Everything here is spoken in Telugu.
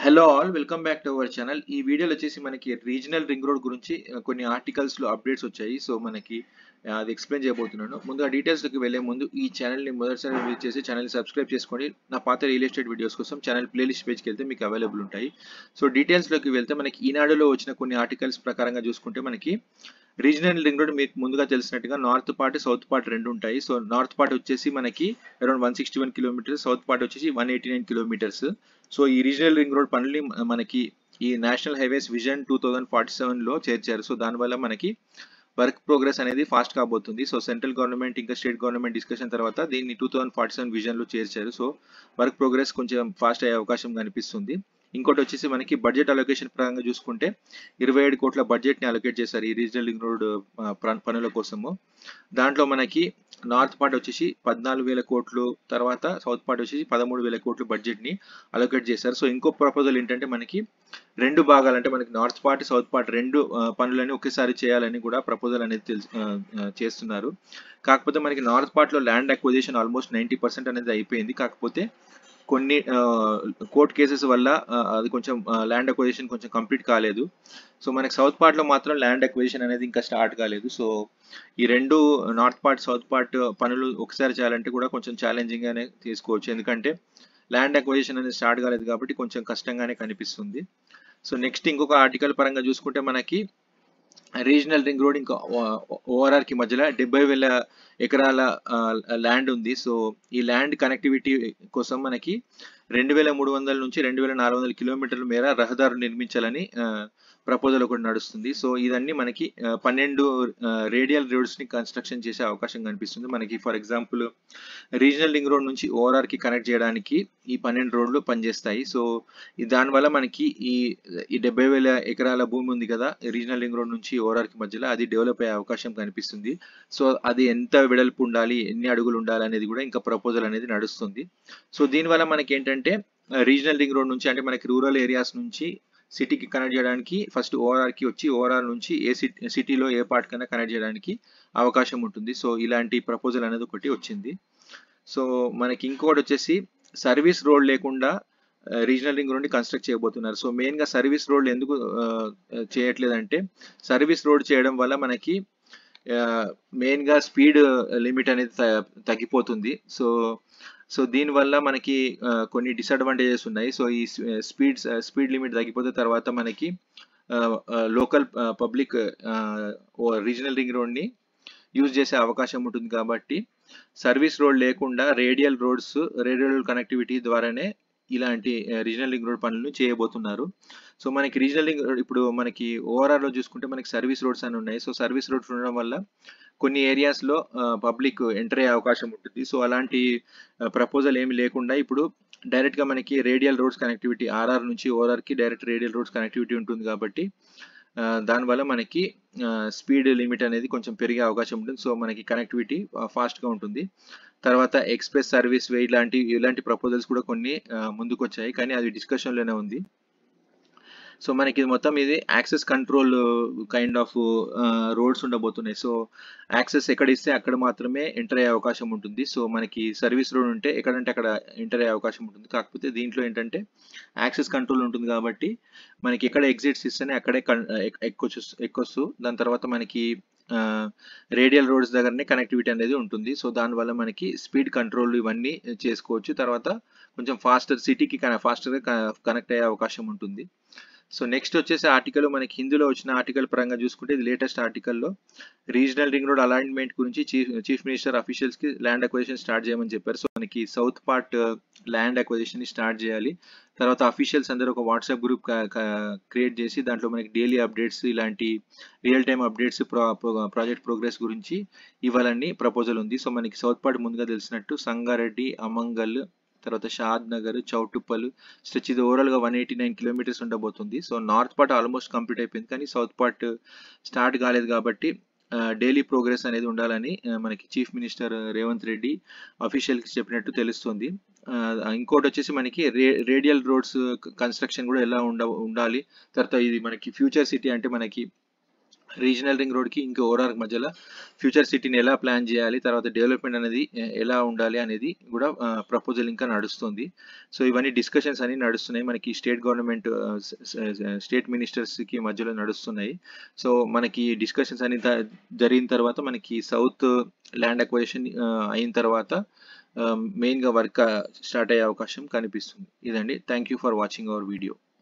hello all welcome back to our channel ఈ వీడియోలో వచ్చేసి మనకి రీజనల్ రింగ్ రోడ్ గురించి ఆ, కొన్ని ఆర్టికల్స్ లో అప్డేట్స్ వచ్చాయి సో మనకి ఆ, అది ఎక్స్ప్లెయిన్ చేయబోతున్నాను ముందుగా డీటెయిల్స్ లోకి వెళ్లే ముందు ఈ ఛానల్ ని మొదటిసారి విజిట్ చేసి ఛానల్ సబ్స్క్రైబ్ చేసుకోండి నా పాత రియల్ ఎస్టేట్ వీడియోస్ కోసం ఛానల్ ప్లేలిస్ట్ పేజ్కి వెళ్తే మీకు అవైలబుల్ ఉంటాయి సో డీటెయిల్స్ లోకి వెళ్తే మనకి ఈనాడులో వచ్చిన కొన్ని ఆర్టికల్స్ ప్రకారంగా చూసుకుంటే మనకి రీజనల్ రింగ్ రోడ్ మీకు ముందుగా తెలిసినట్టుగా నార్త్ పార్ట్ సౌత్ పార్ట్ రెండు ఉంటాయి సో నార్త్ పార్ట్ వచ్చేసి మనకి around one sixty one kilometres south part వచ్చేసి one eighty nine kilometres so ఈ రీజనల్ రింగ్ రోడ్ పనుల్ని మ- మనకి ఈ national highways vision two thousand forty seven లో చేర్చారు సో దానివల్ల మనకి వర్క్ ప్రోగ్రెస్ అనేది ఫాస్ట్ కాబోతుంది సో సెంట్రల్ గవర్నమెంట్ ఇంకా స్టేట్ గవర్నమెంట్ డిస్కషన్ తర్వాత దీన్ని two thousand forty seven vision లో చేర్చారు సో వర్క్ ప్రోగ్రెస్ కొంచెం ఫాస్ట్ అయ్యే అవకాశం కనిపిస్తుంది ఇంకోటి వచ్చేసి మనకి బడ్జెట్ అలొకేషన్ పరంగా చూసుకుంటే ఇరవై ఏడు కోట్ల బడ్జెట్ ని అలొకేట్ చేశారు ఈ రీజనల్ రింగ్ రోడ్ ఆ, ప్ర- పనుల కోసము దాంట్లో మనకి నార్త్ పార్ట్ వచ్చేసి పద్నాలుగు వేల కోట్లు తర్వాత సౌత్ పార్ట్ వచ్చేసి పదమూడు వేల కోట్లు బడ్జెట్ ని అలొకేట్ చేశారు సో ఇంకో ప్రపోజల్ ఏంటంటే మనకి రెండు భాగాలు అంటే మనకి నార్త్ పార్ట్ సౌత్ పార్ట్ రెండు ఆ, పనులని ఒకేసారి చేయాలని కూడా ప్రపోజల్ అనేది తెలుసు ఆ, ఆ, చేస్తున్నారు కాకపోతే మనకి నార్త్ పార్ట్ లో land acquisition almost ninety percent అనేది అయిపోయింది కాకపోతే కొన్ని కోర్ట్ కేసెస్ వల్ల ఆ, అది కొంచెం ల్యాండ్ అక్విజిషన్ కొంచెం కంప్లీట్ కాలేదు సో మనకి సౌత్ పార్ట్ లో మాత్రం ల్యాండ్ అక్విజిషన్ అనేది ఇంకా స్టార్ట్ కాలేదు సో ఈ రెండు నార్త్ పార్ట్ సౌత్ పార్ట్ పనులు ఒకసారి చేయాలంటే కూడా కొంచెం ఛాలెంజింగ్ గానే తీసుకోవచ్చు ఎందుకంటే ల్యాండ్ అక్విజిషన్ అనేది స్టార్ట్ కాలేదు కాబట్టి కొంచెం కష్టంగానే కనిపిస్తుంది సో నెక్స్ట్ ఇంకొక ఆర్టికల్ పరంగా చూసుకుంటే మనకి రీజనల్ రింగ్ రోడ్ ఇంకా ఓఆర్ఆర్ కి మధ్యలో డెబ్బై వేల ఎకరాల ల్యాండ్ ఉంది సో ఈ ల్యాండ్ కనెక్టివిటీ కోసం మనకి రెండు వేల మూడు వందల నుంచి రెండు వేల నాలుగు వందల కిలోమీటర్ల మేర రహదారు నిర్మించాలని ప్రపోజల్ ఒకటి నడుస్తుంది సో ఇదన్నీ మనకి ఆ, పన్నెండు రేడియల్ రోడ్స్ ని కన్స్ట్రక్షన్ చేసే అవకాశం కనిపిస్తుంది మనకి for example regional ring road నుంచి ఓఆర్ఆర్ కి కనెక్ట్ చేయడానికి ఈ పన్నెండు రోడ్లు పనిచేస్తాయి సో ఈ దానివల్ల మనకి ఈ ఈ డెబ్బై వేల ఎకరాల భూమి ఉంది కదా రీజనల్ రింగ్ రోడ్ నుంచి ఓఆర్ఆర్ కి మధ్యలో అది డెవలప్ అయ్యే అవకాశం కనిపిస్తుంది సో అది ఎంత వెడల్పు ఉండాలి ఎన్ని అడుగులు ఉండాలి అనేది కూడా ఇంకా ప్రపోజల్ అనేది నడుస్తుంది సో దీనివల్ల మనకి ఏంటంటే రీజనల్ రింగ్ రోడ్ నుంచి అంటే మనకి రూరల్ ఏరియాస్ నుంచి సిటీకి కనెక్ట్ చేయడానికి ఫస్ట్ ఓఆర్ఆర్ కి వచ్చి ఓఆర్ఆర్ నుంచి ఏ సిటీ సిటీలో ఏ పార్ట్ కన్నా కనెక్ట్ చేయడానికి అవకాశం ఉంటుంది సో ఇలాంటి ప్రపోజల్ అనేది ఒకటి వచ్చింది సో మనకి ఇంకోటి వచ్చేసి సర్వీస్ రోడ్ లేకుండా రీజనల్ రింగ్ రోడ్ ని కన్స్ట్రక్ట్ చేయబోతున్నారు సో మెయిన్ గా సర్వీస్ రోడ్ ఎందుకు ఆ, చేయట్లేదంటే సర్వీస్ రోడ్ చేయడం వల్ల మనకి మెయిన్ గా స్పీడ్ లిమిట్ అనేది త- తగ్గిపోతుంది సో సో దీని వల్ల మనకి ఆ, కొన్ని డిసడ్వాంటేజెస్ ఉన్నాయి సో ఈ స్పీడ్ స్పీడ్ లిమిట్ తగ్గిపోతే తర్వాత మనకి local public regional ring road ని యూజ్ చేసే అవకాశం ఉంటుంది కాబట్టి సర్వీస్ రోడ్ లేకుండా రేడియల్ రోడ్స్ రేడియల్ కనెక్టివిటీ ద్వారానే ఇలాంటి రీజనల్ రింగ్ రోడ్ పనులను చేయబోతున్నారు సో మనకి రీజనల్ రింగ్ రోడ్ ఇప్పుడు మనకి ఓవరాల్ లో చూసుకుంటే మనకి సర్వీస్ రోడ్స్ అని ఉన్నాయి సో సర్వీస్ రోడ్స్ ఉండడం వల్ల కొన్ని ఏరియాస్ లో పబ్లిక్ ఎంటర్ అయ్యే అవకాశం ఉంటుంది సో అలాంటి ప్రపోజల్ ఏమి లేకుండా ఇప్పుడు డైరెక్ట్ గా మనకి రేడియల్ రోడ్స్ కనెక్టివిటీ ఆర్ఆర్ నుంచి ఓఆర్ఆర్ కి డైరెక్ట్ రేడియల్ రోడ్స్ కనెక్టివిటీ ఉంటుంది కాబట్టి ఆ, దానివల్ల మనకి స్పీడ్ లిమిట్ అనేది కొంచెం పెరిగే అవకాశం ఉంటుంది సో మనకి కనెక్టివిటీ ఫాస్ట్ గా ఉంటుంది తర్వాత ఎక్స్ప్రెస్ సర్వీస్ వే ఇలాంటి ఇలాంటి ప్రపోజల్స్ కూడా కొన్ని ఆ, ముందుకు వచ్చాయి కానీ అది డిస్కషన్ లోనే ఉంది సో మనకి ఇది మొత్తం ఇది access control kind of roads ఉండబోతున్నాయి సో యాక్సెస్ ఎక్కడ ఇస్తే అక్కడ మాత్రమే ఎంటర్ అయ్యే అవకాశం ఉంటుంది సో మనకి సర్వీస్ రోడ్ ఉంటే ఎక్కడంటే అక్కడ ఎంటర్ అయ్యే అవకాశం ఉంటుంది కాకపోతే దీంట్లో ఏంటంటే యాక్సెస్ కంట్రోల్ ఉంటుంది కాబట్టి మనకి ఎక్కడ ఎగ్జిట్స్ ఇస్తేనే అక్కడే కన్- ఎక్- ఎక్కొచ్చు ఎక్కొచ్చు దాని తర్వాత మనకి రేడియల్ రోడ్స్ దగ్గరనే కనెక్టివిటీ అనేది ఉంటుంది సో దానివల్ల మనకి స్పీడ్ కంట్రోల్ ఇవన్నీ చేసుకోవచ్చు తర్వాత కొంచెం ఫాస్టర్ సిటీకి ఫాస్టర్గా కనెక్ట్ అయ్యే అవకాశం ఉంటుంది సో నెక్స్ట్ వచ్చేసి ఆర్టికల్ మనకి హిందీలో వచ్చిన ఆర్టికల్ పరంగా చూసుకుంటే ఇది లేటెస్ట్ ఆర్టికల్లో రీజనల్ రింగ్ రోడ్ అలైన్మెంట్ గురించి చీఫ్ చీఫ్ మినిస్టర్ అఫీషియల్స్ కి ల్యాండ్ అక్విజిషన్ స్టార్ట్ చేయమని చెప్పారు సో మనకి సౌత్ పార్ట్ ల్యాండ్ అక్విజిషన్ ని స్టార్ట్ చేయాలి తర్వాత అఫీషియల్స్ అందరూ ఒక వాట్సాప్ గ్రూప్ క్రియేట్ చేసి దాంట్లో మనకి డైలీ అప్డేట్స్ ఇలాంటి real time updates project progress గురించి ఇవ్వాలని ప్రపోజల్ ఉంది సో మనకి సౌత్ పార్ట్ ముందుగా తెలిసినట్టు సంగారెడ్డి అమంగల్ తర్వాత షాద్ నగర్ చౌటుప్పల్ స్ట్రెచ్ ఇది ఓవరాల్ గా వన్ ఎయిటీ నైన్ కిలోమీటర్స్ ఉండబోతుంది so north part almost complete అయిపోయింది కానీ సౌత్ పార్ట్ స్టార్ట్ కాలేదు కాబట్టి డైలీ ప్రోగ్రెస్ అనేది ఉండాలని ఆ, మనకి chief minister Revanth Reddy official కి చెప్పినట్టు తెలుస్తుంది ఆ, ఇంకోటి వచ్చేసి మనకి రే రేడియల్ రోడ్స్ కన్స్ట్రక్షన్ కూడా ఎలా ఉండ ఉండాలి తర్వాత ఇది మనకి ఫ్యూచర్ సిటీ అంటే మనకి రీజనల్ రింగ్ రోడ్కి ఇంకా ఓవరాల్ మధ్యలో ఫ్యూచర్ సిటీని ఎలా ప్లాన్ చేయాలి తర్వాత డెవలప్మెంట్ అనేది ఎ- ఎలా ఉండాలి అనేది కూడా ప్రపోజల్ ఇంకా నడుస్తుంది సో ఇవన్నీ డిస్కషన్స్ అన్ని నడుస్తున్నాయి మనకి స్టేట్ గవర్నమెంట్ స్టేట్ మినిస్టర్స్కి మధ్యలో నడుస్తున్నాయి సో మనకి డిస్కషన్స్ అన్ని త- జరిగిన తర్వాత మనకి సౌత్ ల్యాండ్ అక్వైజేషన్ అయిన తర్వాత మెయిన్గా వర్క్ స్టార్ట్ అయ్యే అవకాశం కనిపిస్తుంది ఇదండి thank you for watching our video